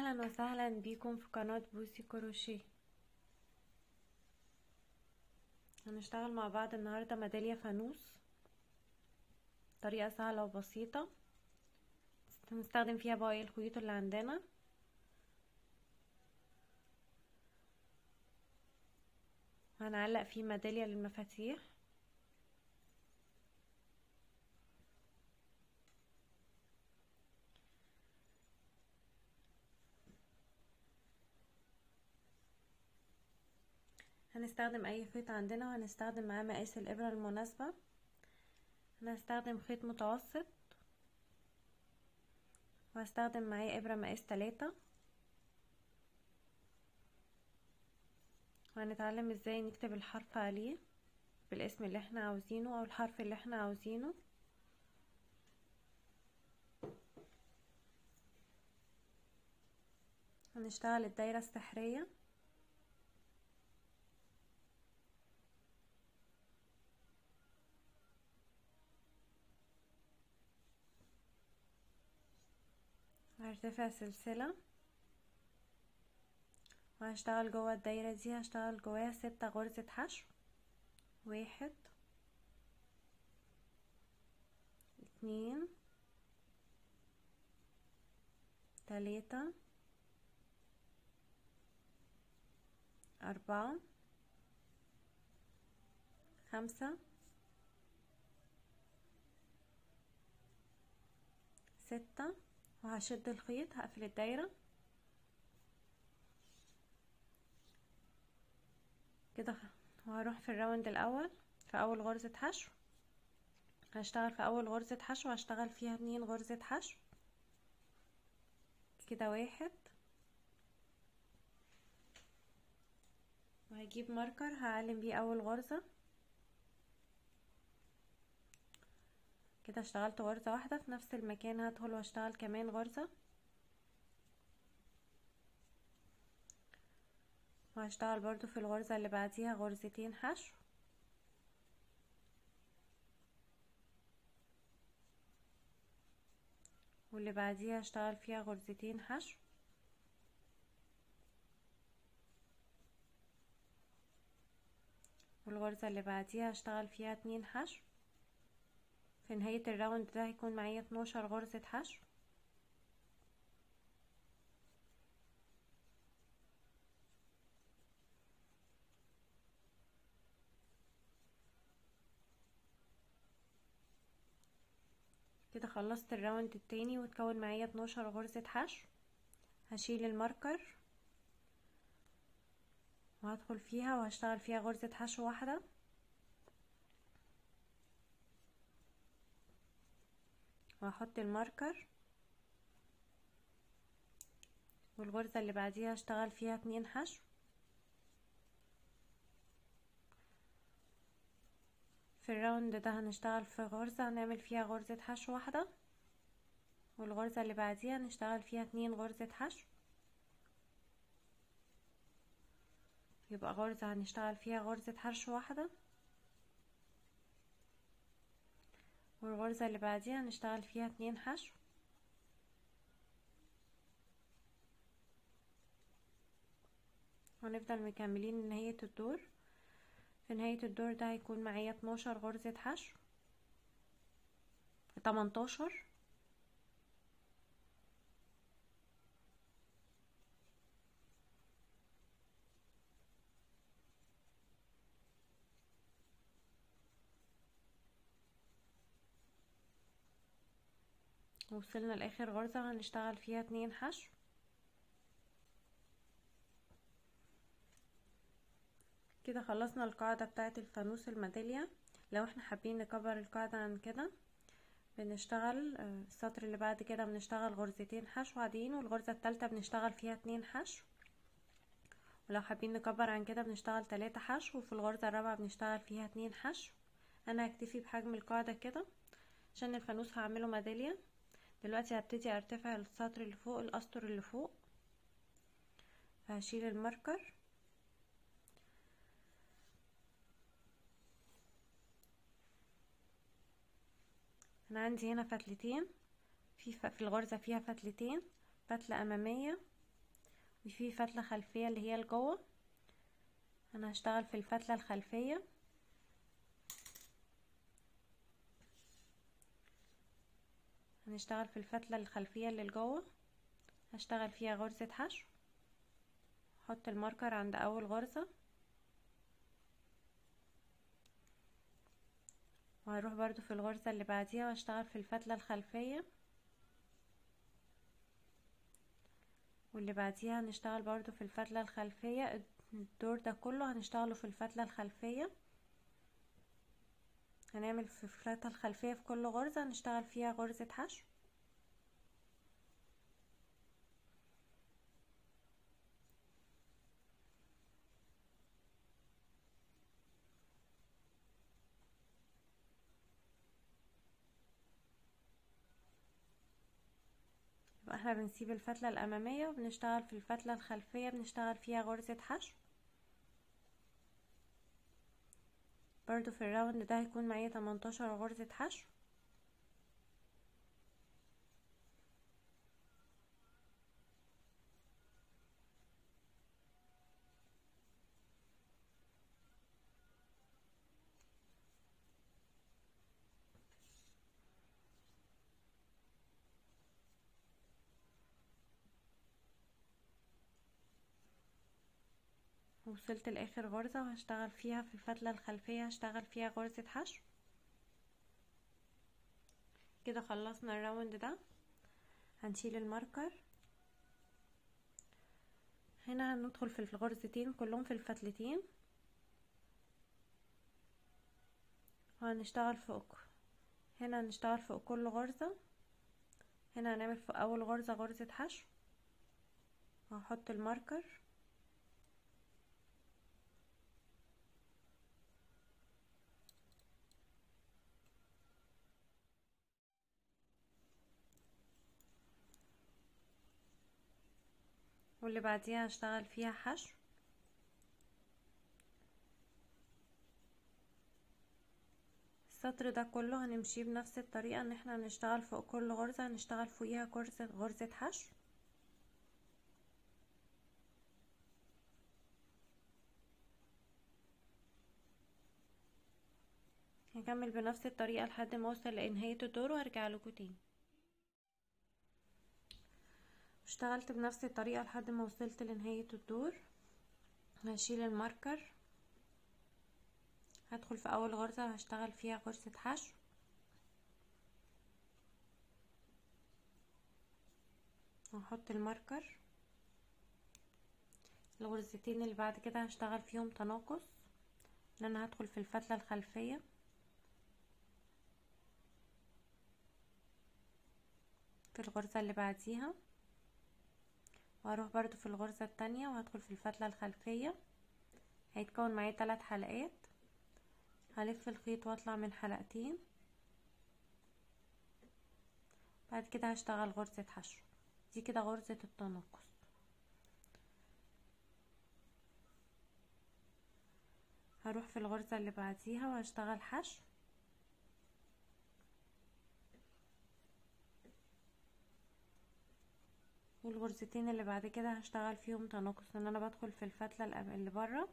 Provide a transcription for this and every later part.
اهلا وسهلا بيكم في قناة بوسي كروشيه هنشتغل مع بعض النهاردة ميدالية فانوس طريقة سهلة وبسيطة هنستخدم فيها بواقي الخيوط اللي عندنا هنعلق فيه ميدالية للمفاتيح هنستخدم اي خيط عندنا وهنستخدم معاه مقاس الابرة المناسبة هنستخدم خيط متوسط وهستخدم معاه ابرة مقاس تلاتة وهنتعلم ازاي نكتب الحرف عليه بالاسم اللي احنا عاوزينه او الحرف اللي احنا عاوزينه هنشتغل الدايرة السحرية هرتفع سلسلة وهشتغل جوه الدايرة دي هشتغل جواها ستة غرزة حشو واحد اتنين تلاتة أربعة خمسة ستة وهشد الخيط هقفل الدايرة كده وهروح في الراوند الاول في اول غرزة حشو هشتغل في اول غرزة حشو هشتغل فيها اتنين غرزة حشو كده واحد وهجيب ماركر هعلم بيه اول غرزة كده اشتغلت غرزة واحدة في نفس المكان هدخل واشتغل كمان غرزة وهشتغل برضو في الغرزة اللي بعديها غرزتين حشو واللي بعديها هشتغل فيها غرزتين حشو والغرزة اللي بعديها هشتغل فيها اتنين حشو في نهاية الراوند ده هيكون معايا اتناشر غرزة حشو كده خلصت الراوند التاني وتكون معايا اتناشر غرزة حشو هشيل الماركر وهدخل فيها وهشتغل فيها غرزة حشو واحدة وهحط الماركر والغرزة اللي بعديها هشتغل فيها اتنين حشو في الراوند ده هنشتغل في غرزة هنعمل فيها غرزة حشو واحدة والغرزة اللي بعديها هنشتغل فيها اتنين غرزة حشو يبقى غرزة هنشتغل فيها غرزة حشو واحدة والغرزة اللي بعديها هنشتغل فيها اتنين حشو ونفضل مكملين نهاية الدور في نهاية الدور ده هيكون معايا اتناشر غرزة حشو تمنتاشر وصلنا لاخر غرزة هنشتغل فيها اتنين حشو كده خلصنا القاعدة بتاعة الفانوس الميدالية لو احنا حابين نكبر القاعدة عن كده بنشتغل السطر اللي بعد كده بنشتغل غرزتين حشو عاديين والغرزة التالتة بنشتغل فيها اتنين حشو ولو حابين نكبر عن كده بنشتغل تلاتة حشو وفي الغرزة الرابعة بنشتغل فيها اتنين حشو انا هكتفي بحجم القاعدة كده عشان الفانوس هعمله ميدالية دلوقتي هبتدي ارتفع السطر اللي فوق الاسطر اللي فوق فهشيل الماركر انا عندي هنا فتلتين في في الغرزة فيها فتلتين فتلة امامية وفي فتلة خلفية اللي هي لجوه انا هشتغل في الفتلة الخلفية هنشتغل في الفتلة الخلفية اللي لجوه هشتغل فيها غرزة حشو احط الماركر عند اول غرزة وهروح برضو في الغرزة اللي بعديها واشتغل في الفتلة الخلفية واللي بعديها هنشتغل برضو في الفتلة الخلفية الدور ده كله هنشتغله في الفتلة الخلفية هنعمل في الفتلة الخلفية في كل غرزة هنشتغل فيها غرزة حشو يبقى احنا بنسيب الفتلة الأمامية وبنشتغل في الفتلة الخلفية بنشتغل فيها غرزة حشو برضو في الراوند ده هيكون معايا 18 غرزة حشو وصلت لاخر غرزة وهشتغل فيها في الفتلة الخلفية هشتغل فيها غرزة حشو كده خلصنا الراوند ده هنشيل الماركر هنا هندخل في الغرزتين كلهم في الفتلتين وهنشتغل فوق هنا هنشتغل فوق كل غرزة هنا هنعمل في اول غرزة غرزة حشو وهحط الماركر واللي بعديها هشتغل فيها حشو السطر ده كله هنمشيه بنفس الطريقة ان احنا هنشتغل فوق كل غرزة هنشتغل فوقيها غرزة غرزة حشو هكمل بنفس الطريقة لحد ما اوصل لنهاية الدور وهرجع لكم تاني اشتغلت بنفس الطريقة لحد ما وصلت لنهاية الدور هشيل الماركر هدخل في اول غرزة هشتغل فيها غرزة حشو هحط الماركر الغرزتين اللي بعد كده هشتغل فيهم تناقص ان انا هدخل في الفتلة الخلفية في الغرزة اللي بعديها وهروح برضو في الغرزة التانية وهدخل في الفتلة الخلفية هيتكون معايا ثلاث حلقات هلف الخيط واطلع من حلقتين بعد كده هشتغل غرزة حشو دي كده غرزة التناقص هروح في الغرزة اللي بعديها وهشتغل حشو والغرزتين اللي بعد كده هشتغل فيهم تناقص ان انا بدخل في الفتلة اللي بره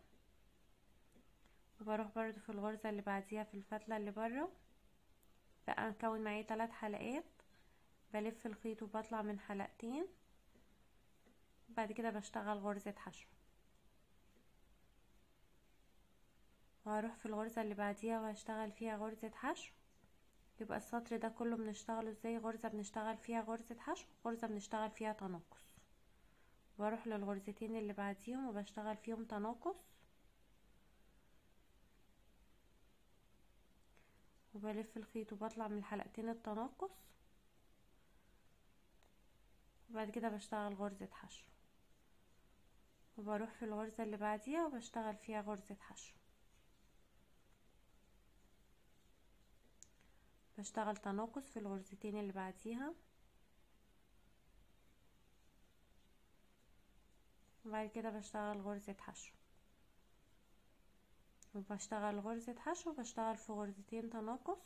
وبروح برضو في الغرزة اللي بعديها في الفتلة اللي بره بقى اكون معايا ثلاث حلقات بلف الخيط وبطلع من حلقتين بعد كده بشتغل غرزة حشو وهروح في الغرزة اللي بعديها وهشتغل فيها غرزة حشو يبقى السطر ده كله بنشتغله ازاي غرزة بنشتغل فيها غرزة حشو غرزة بنشتغل فيها تناقص بروح للغرزتين اللي بعديهم وبشتغل فيهم تناقص وبلف الخيط وبطلع من الحلقتين التناقص وبعد كده بشتغل غرزة حشو وبروح في الغرزة اللي بعديها وبشتغل فيها غرزة حشو بشتغل تناقص في الغرزتين اللي بعديها وبعد كده بشتغل غرزة حشو وبشتغل غرزة حشو وبشتغل في غرزتين تناقص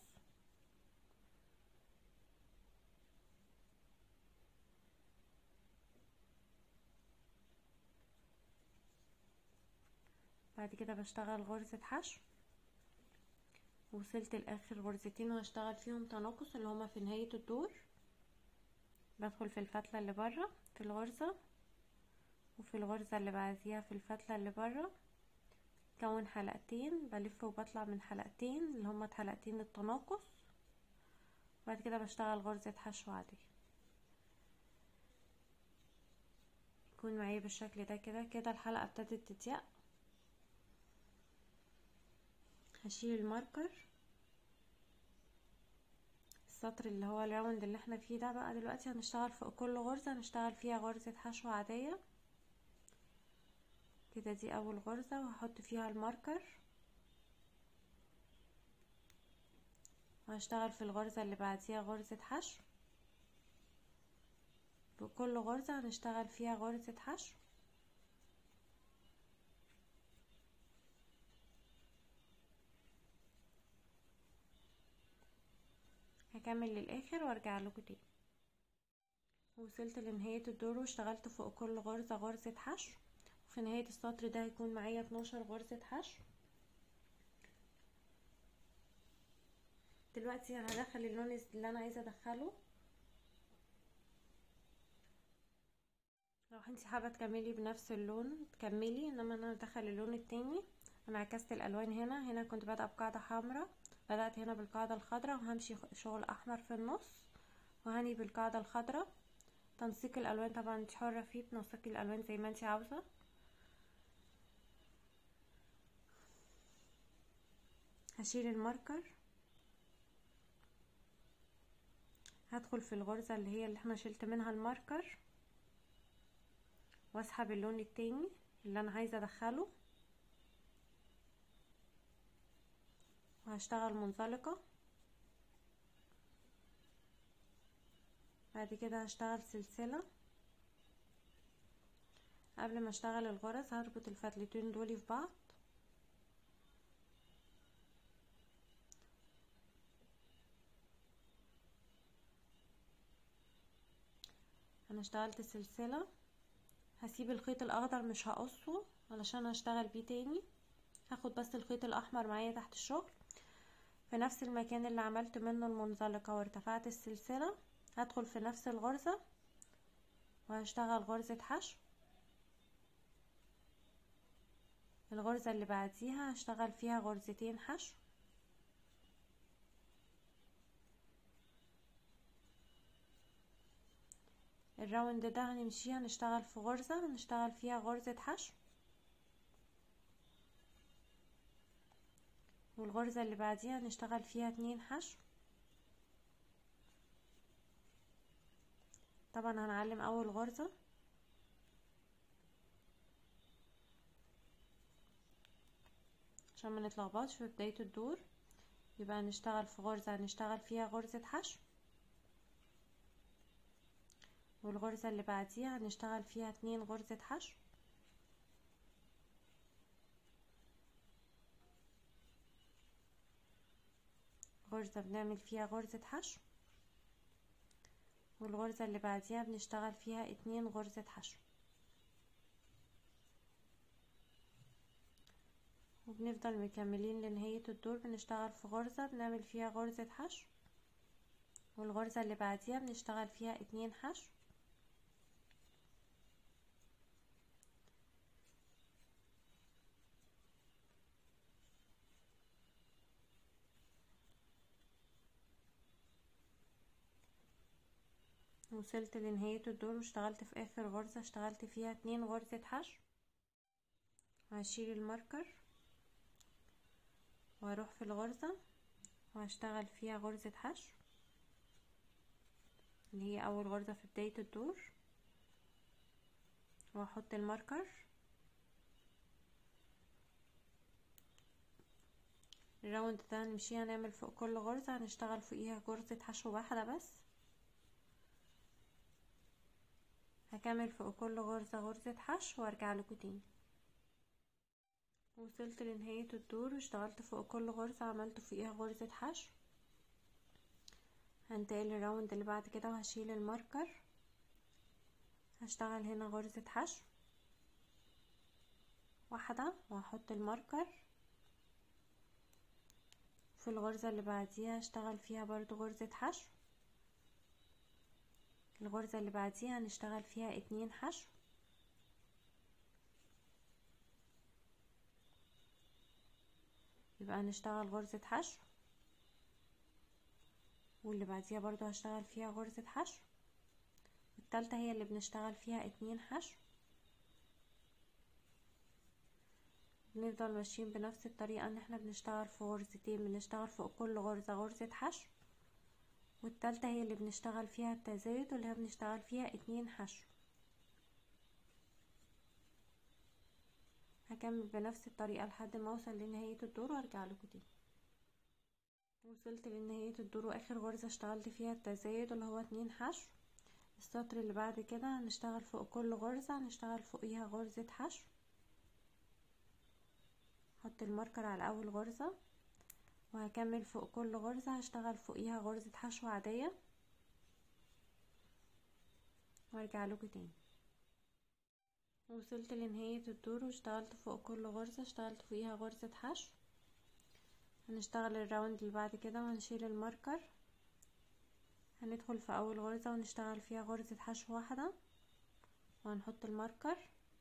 بعد كده بشتغل غرزة حشو وصلت لاخر غرزتين وهشتغل فيهم تناقص اللي هما في نهاية الدور بدخل في الفتلة اللي برا في الغرزة وفي الغرزة اللي بعديها في الفتلة اللي برا كون حلقتين بلف وبطلع من حلقتين اللي هما حلقتين التناقص بعد كده بشتغل غرزة حشو عادية يكون معايا بالشكل ده كده كده الحلقة ابتدت تضيق هشيل الماركر السطر اللي هو الراوند اللي احنا فيه ده بقى دلوقتي هنشتغل فوق كل غرزة هنشتغل فيها غرزة حشو عادية كده دي اول غرزة وهحط فيها الماركر وهشتغل في الغرزة اللي بعديها غرزة حشو بكل غرزة هنشتغل فيها غرزة حشو هكمل للاخر وارجع لكم تاني وصلت لنهاية الدور واشتغلت فوق كل غرزة غرزة حشو وفي نهاية السطر ده هيكون معايا 12 غرزة حشو دلوقتي انا هدخل اللون اللي انا عايزه ادخله لو انتي حابه تكملي بنفس اللون تكملي انما انا هدخل اللون التاني انا عكست الالوان هنا هنا كنت بادئه بقاعده حمراء بدات هنا بالقاعده الخضراء وهمشي شغل احمر في النص وهني بالقاعده الخضراء تنسيق الالوان طبعا انت حره فيه تنسقي الالوان زي ما انت عاوزه هشيل الماركر هدخل في الغرزة اللي هي اللي احنا شلت منها الماركر واسحب اللون التاني اللي انا عايزة ادخله وهشتغل منزلقة بعد كده هشتغل سلسلة قبل ما اشتغل الغرز هربط الفتلتين دول في بعض انا اشتغلت السلسلة هسيب الخيط الاخضر مش هقصه علشان هشتغل بيه تاني هاخد بس الخيط الاحمر معايا تحت الشغل في نفس المكان اللي عملت منه المنزلقة وارتفعت السلسلة هدخل في نفس الغرزة وهشتغل غرزة حشو الغرزة اللي بعديها هشتغل فيها غرزتين حشو الراوند ده هنمشيها نشتغل في غرزة نشتغل فيها غرزة حشو والغرزة اللي بعديها نشتغل فيها اتنين حشو طبعا هنعلم اول غرزة عشان ما نتلخبطش في بداية الدور يبقى نشتغل في غرزة هنشتغل فيها غرزة حشو والغرزة اللي بعديها هنشتغل فيها اتنين غرزة حشو غرزة بنعمل فيها غرزة حشو والغرزة اللي بعديها بنشتغل فيها اتنين غرزة حشو وبنفضل مكملين لنهاية الدور بنشتغل في غرزة بنعمل فيها غرزة حشو والغرزة اللي بعديها بنشتغل فيها اتنين حشو وصلت لنهاية الدور واشتغلت في اخر غرزة اشتغلت فيها اتنين غرزة حشو وهشيل الماركر وهروح في الغرزة وهشتغل فيها غرزة حشو اللي هي اول غرزة في بداية الدور وهحط الماركر الراوند ده هنمشي هنعمل فوق كل غرزة هنشتغل فوقيها غرزة حشو واحدة بس هكمل فوق كل غرزة غرزة حشو وارجع لكم تاني وصلت لنهاية الدور واشتغلت فوق كل غرزة عملت فوقيها غرزة حشو هنتقل الراوند اللي بعد كده وهشيل الماركر هشتغل هنا غرزة حشو واحدة وهحط الماركر في الغرزة اللي بعديها اشتغل فيها برضو غرزة حشو الغرزة اللي بعديها هنشتغل فيها اتنين حشو يبقى هنشتغل غرزة حشو واللي بعديها برضو هشتغل فيها غرزة حشو التالتة هي اللي بنشتغل فيها اتنين حشو بنفضل ماشيين بنفس الطريقة ان احنا بنشتغل في غرزتين بنشتغل فوق كل غرزة غرزة حشو والتالتة هي اللي بنشتغل فيها التزايد واللي هي بنشتغل فيها اتنين حشو هكمل بنفس الطريقة لحد ما اوصل لنهاية الدور وارجع لكم تاني وصلت لنهاية الدور واخر غرزة اشتغلت فيها التزايد اللي هو اتنين حشو السطر اللي بعد كده هنشتغل فوق كل غرزة هنشتغل فوقيها غرزة حشو احط الماركر على اول غرزة وهكمل فوق كل غرزة هشتغل فوقيها غرزة حشو عادية وارجع لكم تاني وصلت لنهاية الدور واشتغلت فوق كل غرزة اشتغلت فوقيها غرزة حشو هنشتغل الراوند اللي بعد كده وهنشيل الماركر هندخل في اول غرزة ونشتغل فيها غرزة حشو واحدة وهنحط الماركر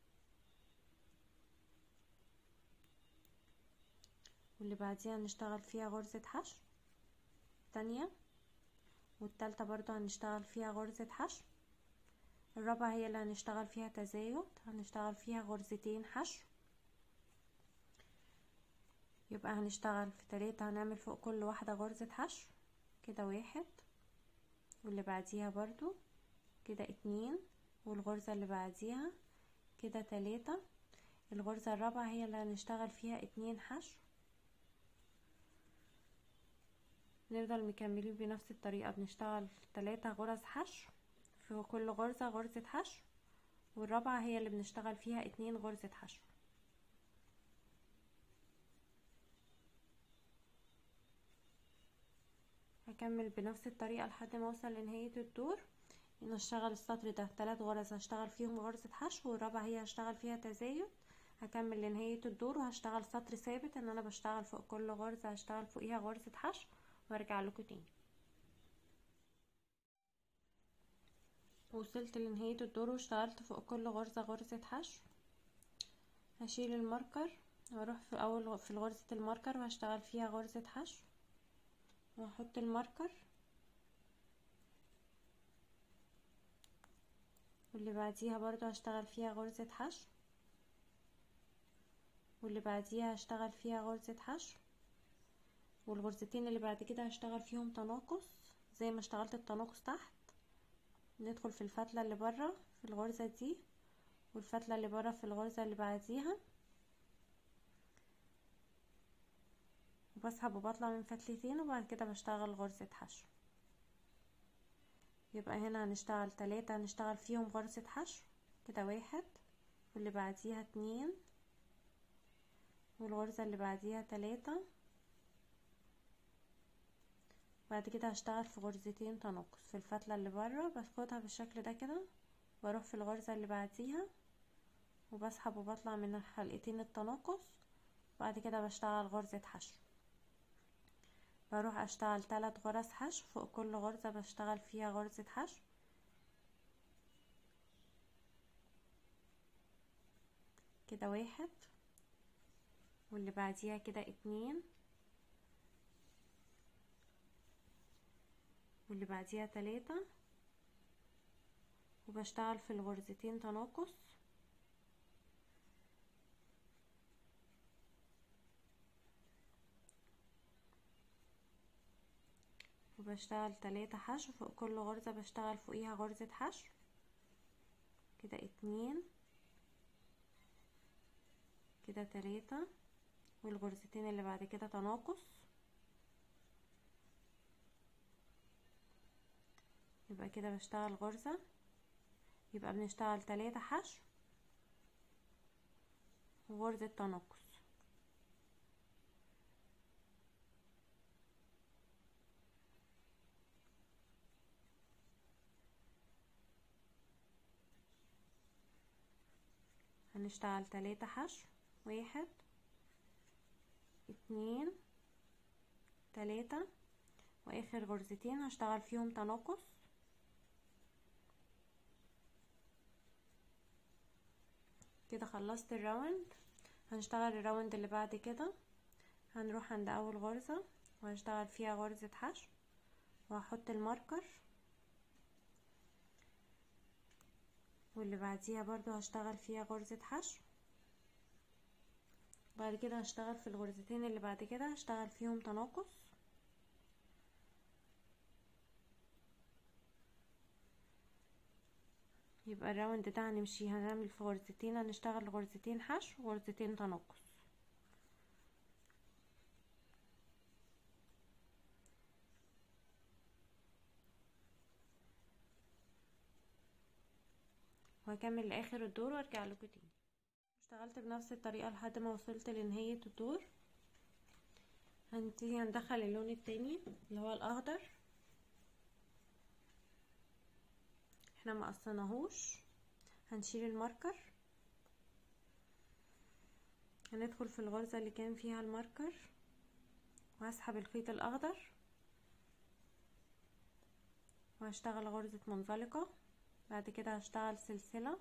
واللي بعديها هنشتغل فيها غرزة حشو تانية والتالتة برضو هنشتغل فيها غرزة حشو الرابعة هي اللي هنشتغل فيها تزايد هنشتغل فيها غرزتين حشو يبقى هنشتغل في تلاتة هنعمل فوق كل واحدة غرزة حشو كده واحد واللي بعديها برضو كده اتنين والغرزة اللي بعديها كده تلاتة الغرزة الرابعة هي اللي هنشتغل فيها اتنين حشو نفضل مكملين بنفس الطريقة بنشتغل تلاتة غرز حشو في كل غرزة غرزة حشو والرابعة هي اللي بنشتغل فيها اتنين غرزة حشو هكمل بنفس الطريقة لحد ما اوصل لنهاية الدور ان اشتغل السطر ده تلات غرز هشتغل فيهم غرزة حشو والرابعة هي هشتغل فيها تزايد هكمل لنهاية الدور وهشتغل سطر ثابت ان انا بشتغل فوق كل غرزة هشتغل فوقيها غرزة حشو وارجع لكم تاني وصلت لنهاية الدور واشتغلت فوق كل غرزة غرزة حشو هشيل الماركر واروح في اول في غرزة الماركر وهشتغل فيها غرزة حشو وهحط الماركر واللي بعديها برضو هشتغل فيها غرزة حشو واللي بعديها هشتغل فيها غرزة حشو والغرزتين اللي بعد كده هشتغل فيهم تناقص زي ما اشتغلت التناقص تحت ندخل في الفتلة اللي برا في الغرزة دي والفتلة اللي برا في الغرزة اللي بعديها وبسحب وبطلع من فتلتين وبعد كده بشتغل غرزة حشو يبقى هنا هنشتغل تلاتة هنشتغل فيهم غرزة حشو كده واحد واللي بعديها اتنين والغرزة اللي بعديها تلاتة بعد كده هشتغل في غرزتين تناقص في الفتلة اللي برا باخدها بالشكل ده كده بروح في الغرزة اللي بعديها وبسحب وبطلع من الحلقتين التناقص بعد كده بشتغل غرزة حشو بروح اشتغل ثلاث غرز حشو فوق كل غرزة بشتغل فيها غرزة حشو كده واحد واللي بعديها كده اتنين واللي بعديها تلاتة وبشتغل في الغرزتين تناقص وبشتغل تلاتة حشو فوق كل غرزة بشتغل فوقيها غرزة حشو كده اتنين كده تلاتة والغرزتين اللي بعد كده تناقص يبقى كده بشتغل غرزة يبقى بنشتغل تلاتة حشو وغرزة تناقص هنشتغل تلاتة حشو واحد اتنين تلاتة واخر غرزتين هشتغل فيهم تناقص كده خلصت الراوند هنشتغل الراوند اللي بعد كده هنروح عند اول غرزة وهشتغل فيها غرزة حشو وهحط الماركر واللي بعديها برضو هشتغل فيها غرزة حشو بعد كده هشتغل في الغرزتين اللي بعد كده هشتغل فيهم تناقص يبقى الراوند ده هنمشي هنعمل في غرزتين هنشتغل غرزتين حشو وغرزتين تناقص وهكمل لاخر الدور وارجع لكم تاني اشتغلت بنفس الطريقه لحد ما وصلت لنهايه الدور هنبتدي هندخل اللون التاني اللي هو الاخضر احنا ما قصناهوش هنشيل الماركر هندخل في الغرزه اللي كان فيها الماركر وهسحب الخيط الاخضر وهشتغل غرزه منزلقه بعد كده هشتغل سلسلة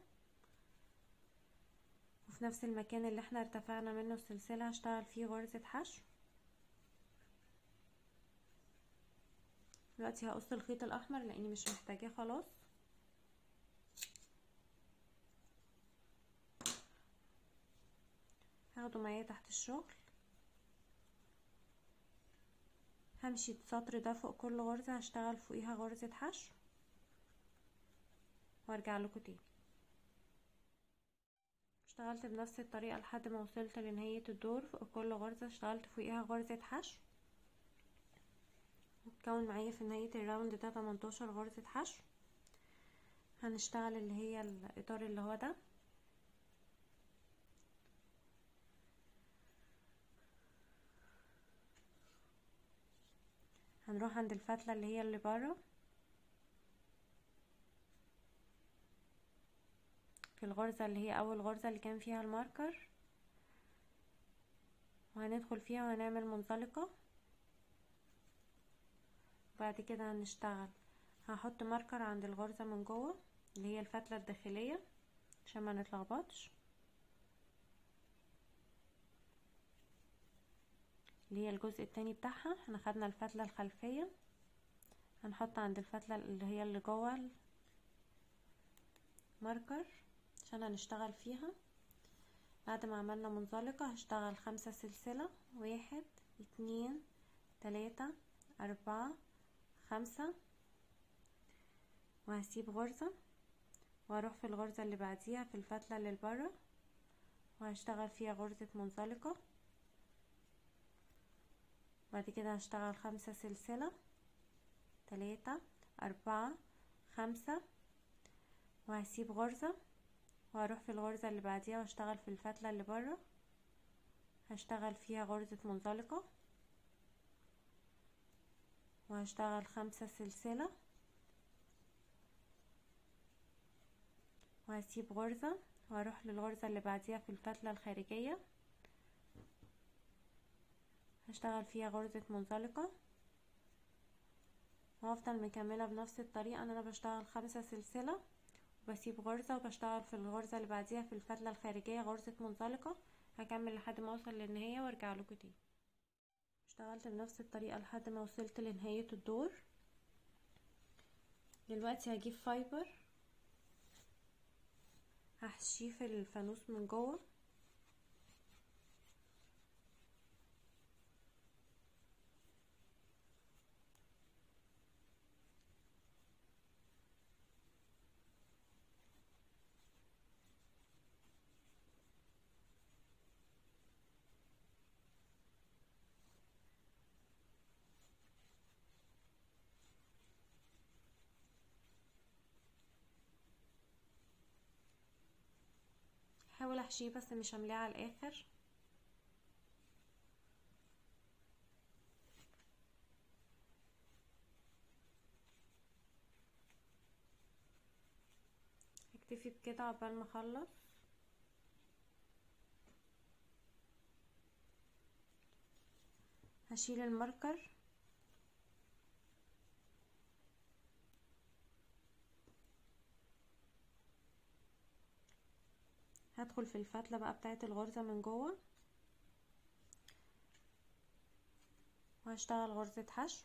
وفي نفس المكان اللي احنا ارتفعنا منه السلسلة هشتغل فيه غرزة حشو دلوقتي هقص الخيط الاحمر لاني مش محتاجاه خلاص هاخده معايا تحت الشغل همشي السطر ده فوق كل غرزة هشتغل فوقيها غرزة حشو وارجع لكم تاني اشتغلت بنفس الطريقة لحد ما وصلت لنهاية الدور فوق كل غرزة اشتغلت فوقيها غرزة حشو وتكون معايا في نهاية الراوند ده 18 غرزة حشو هنشتغل اللي هي الاطار اللي هو ده هنروح عند الفتلة اللي هي اللي برا في الغرزة اللي هي اول غرزة اللي كان فيها الماركر وهندخل فيها وهنعمل منزلقة بعد كده هنشتغل هحط ماركر عند الغرزة من جوه اللي هي الفتلة الداخلية عشان ما نتلخبطش اللي هي الجزء التاني بتاعها احنا خدنا الفتلة الخلفية هنحط عند الفتلة اللي هي اللي جوه ماركر عشان هنشتغل فيها بعد ما عملنا منزلقة هشتغل خمسة سلسلة واحد اتنين تلاتة اربعة خمسة وهسيب غرزة واروح في الغرزة اللي بعديها في الفتلة اللي لبرا وهشتغل فيها غرزة منزلقة بعد كده هشتغل خمسة سلسلة تلاتة اربعة خمسة وهسيب غرزة وهروح في الغرزة اللي بعديها واشتغل في الفتلة اللي برا هشتغل فيها غرزة منزلقة وهشتغل خمسة سلسلة وهسيب غرزة وهروح للغرزة اللي بعديها في الفتلة الخارجية هشتغل فيها غرزة منزلقة وهفضل مكملة بنفس الطريقة ان انا بشتغل خمسة سلسلة وبسيب غرزة وبشتغل في الغرزة اللي بعديها في الفتلة الخارجية غرزة منزلقة هكمل لحد ما اوصل للنهاية وارجع لكم تاني اشتغلت بنفس الطريقة لحد ما وصلت لنهاية الدور دلوقتي هجيب فايبر هحشيه في الفانوس من جوه هحاول احشيه بس مش هملاه على الاخر هكتفي بكده عقبال ما اخلص هشيل الماركر هدخل في الفتلة بقى بتاعة الغرزة من جوه وهشتغل غرزة حشو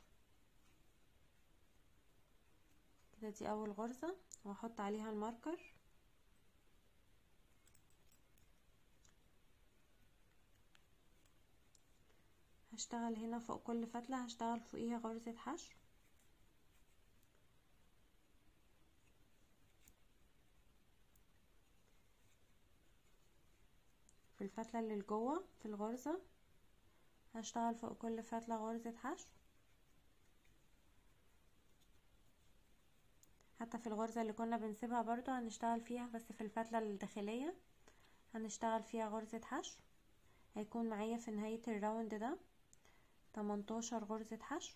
كده دي اول غرزة وهحط عليها الماركر هشتغل هنا فوق كل فتلة هشتغل فوقيها غرزة حشو في الفتلة اللي جوه في الغرزة هشتغل فوق كل فتلة غرزة حشو حتى في الغرزة اللي كنا بنسيبها برضو هنشتغل فيها بس في الفتلة الداخلية هنشتغل فيها غرزة حشو هيكون معايا في نهاية الراوند ده تمنتاشر غرزة حشو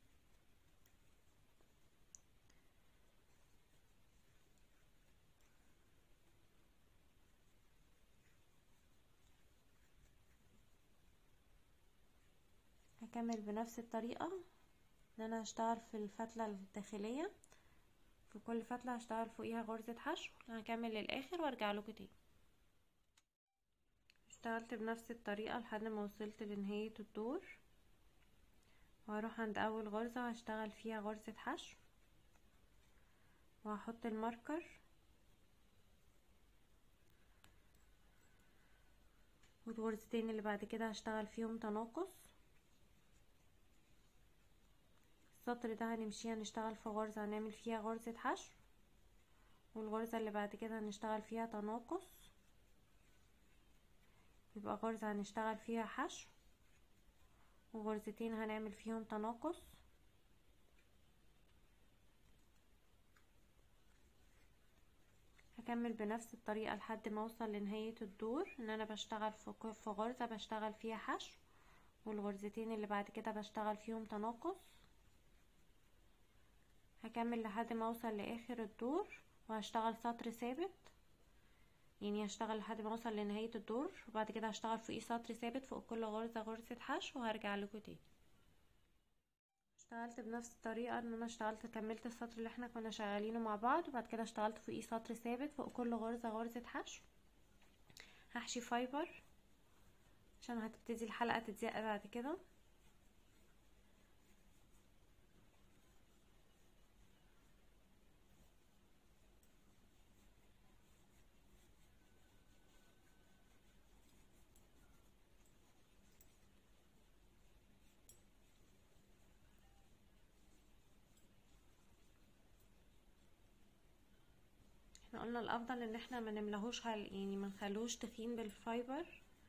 هكمل بنفس الطريقة ان انا هشتغل في الفتلة الداخلية في كل فتلة هشتغل فوقيها غرزة حشو هكمل للاخر وارجع لكم تاني اشتغلت بنفس الطريقة لحد ما وصلت لنهاية الدور وهروح عند اول غرزة وهشتغل فيها غرزة حشو وهحط الماركر والغرزتين اللي بعد كده هشتغل فيهم تناقص السطر ده هنمشي هنشتغل في غرزة هنعمل فيها غرزة حشو والغرزة اللي بعد كده هنشتغل فيها تناقص يبقى غرزة هنشتغل فيها حشو وغرزتين هنعمل فيهم تناقص هكمل بنفس الطريقة لحد ما اوصل لنهاية الدور ان انا بشتغل في غرزة بشتغل فيها حشو والغرزتين اللي بعد كده بشتغل فيهم تناقص هكمل لحد ما اوصل لاخر الدور وهشتغل سطر ثابت يعني هشتغل لحد ما اوصل لنهاية الدور وبعد كده هشتغل فوقيه سطر ثابت فوق كل غرزة غرزة حشو وهرجع لكم تاني اشتغلت بنفس الطريقة ان انا اشتغلت كملت السطر اللي احنا كنا شغالينه مع بعض وبعد كده اشتغلت فوقيه سطر ثابت فوق كل غرزة غرزة حشو هحشي فايبر عشان هتبتدي الحلقة تتزق بعد كده احنا قلنا الافضل ان احنا ما نملهوش يعني ما نخلوش تخين بالفايبر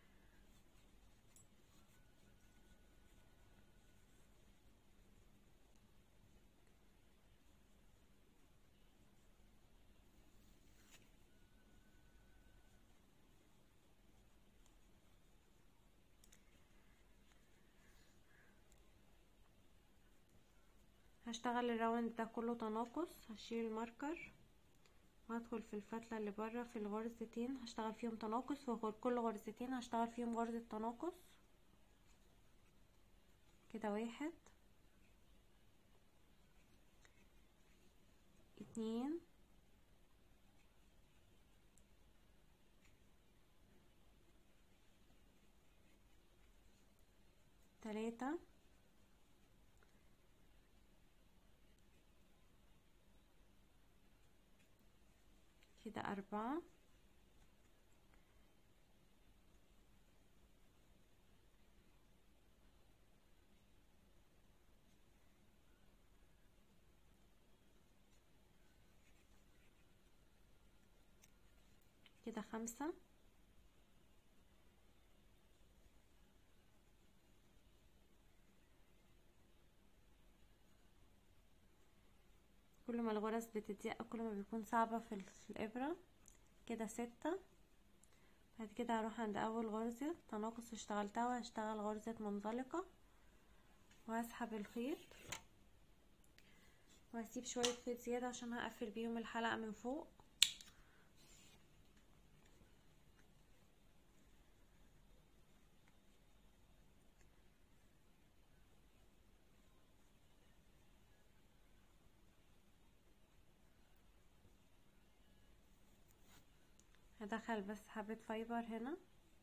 هشتغل الراوند ده كله تناقص هشيل الماركر وهدخل في الفتلة اللي برا في الغرزتين هشتغل فيهم تناقص وكل غرزتين هشتغل فيهم غرزة تناقص كده واحد اتنين تلاتة كده أربعة كده خمسة كل ما الغرز بتضيق كل ما بيكون صعبة في الإبرة كده ستة بعد كده هروح عند أول غرزة تناقص اشتغلتها وهشتغل غرزة منزلقة وهسحب الخيط وهسيب شوية خيط زيادة عشان هقفل بيهم الحلقة من فوق هدخل بس حبة فايبر هنا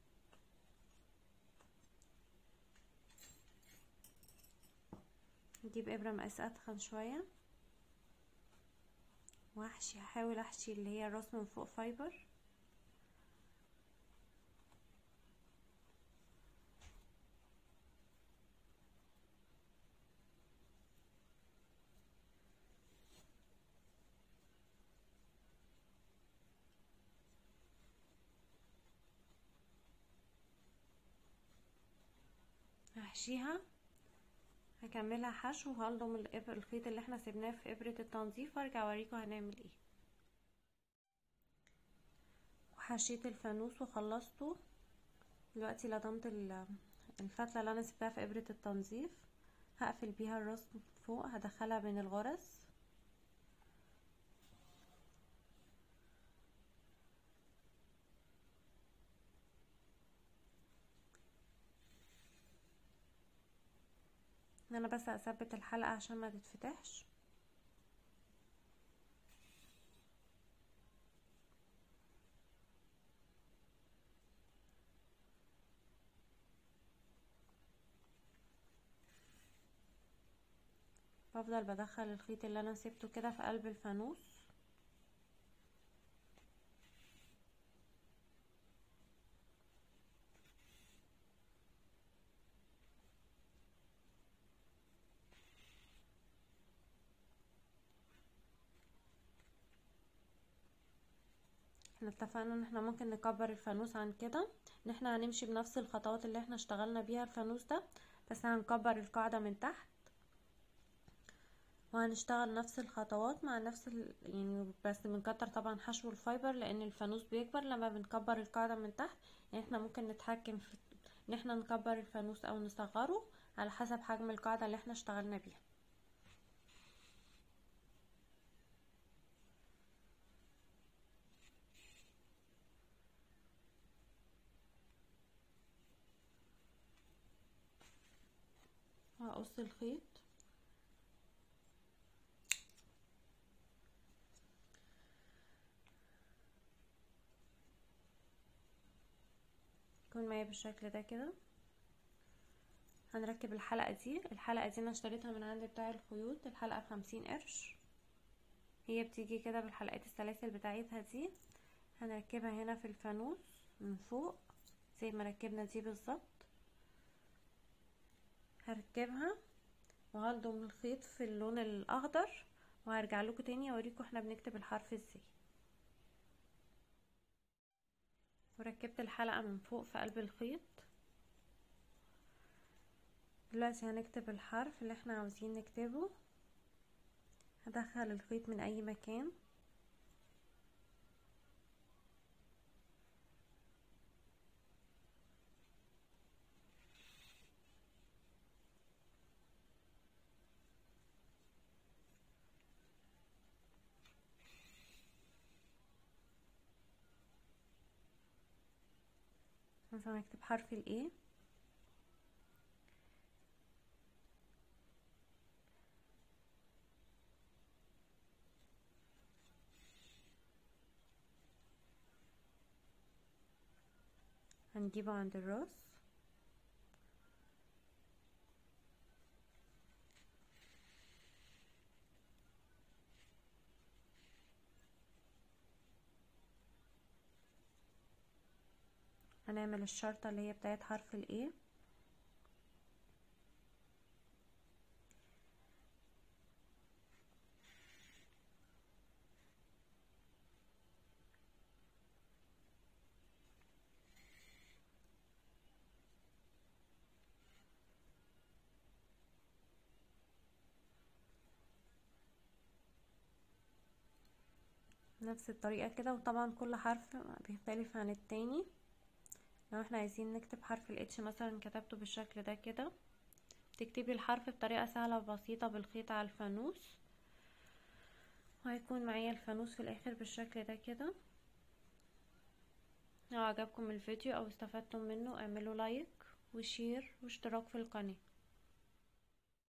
نجيب ابرة مقاس اتخن شوية واحشي هحاول احشي اللي هي الراس من فوق فايبر هحشيها هكملها حشو وهلضم الإبر الخيط اللي احنا سيبناه في ابرة التنظيف وارجع اوريكم هنعمل ايه وحشيت الفانوس وخلصته دلوقتي لضمت الفتلة اللي انا سبتها في ابرة التنظيف هقفل بيها الراس فوق هدخلها بين الغرز انا بس اثبت الحلقة عشان ما تتفتحش بفضل بدخل الخيط اللي انا سبته كده في قلب الفانوس احنا اتفقنا ان احنا ممكن نكبر الفانوس عن كده ان احنا هنمشي بنفس الخطوات اللي احنا اشتغلنا بيها الفانوس ده بس هنكبر القاعدة من تحت وهنشتغل نفس الخطوات مع نفس ال... يعني بس بنكتر طبعا حشو الفايبر لان الفانوس بيكبر لما بنكبر القاعدة من تحت يعني احنا ممكن نتحكم في ان احنا نكبر الفانوس او نصغره على حسب حجم القاعدة اللي احنا اشتغلنا بيها هقص الخيط يكون معايا بالشكل ده كده هنركب الحلقة دي الحلقة دي انا اشتريتها من عند بتاع الخيوط الحلقة بخمسين قرش هي بتيجي كده بالحلقات السلاسل بتاعتها دي هنركبها هنا في الفانوس من فوق زي ما ركبنا دي بالظبط هركبها وهلضم الخيط في اللون الاخضر وهرجع لكم تاني اوريكم احنا بنكتب الحرف ازاي وركبت الحلقة من فوق في قلب الخيط دلوقتي هنكتب الحرف اللي احنا عاوزين نكتبه هدخل الخيط من اي مكان مثلا اكتب حرف الايه هنجيبه عند الراس هنعمل الشرطة اللي هي بتاعت حرف الايه نفس الطريقة كده وطبعا كل حرف بيختلف عن التاني لو احنا عايزين نكتب حرف الاتش مثلا كتبته بالشكل ده كده تكتبي الحرف بطريقة سهلة وبسيطة بالخيط على الفانوس وهيكون معايا الفانوس في الاخر بالشكل ده كده لو عجبكم الفيديو او استفدتم منه اعملوا لايك وشير واشتراك في القناه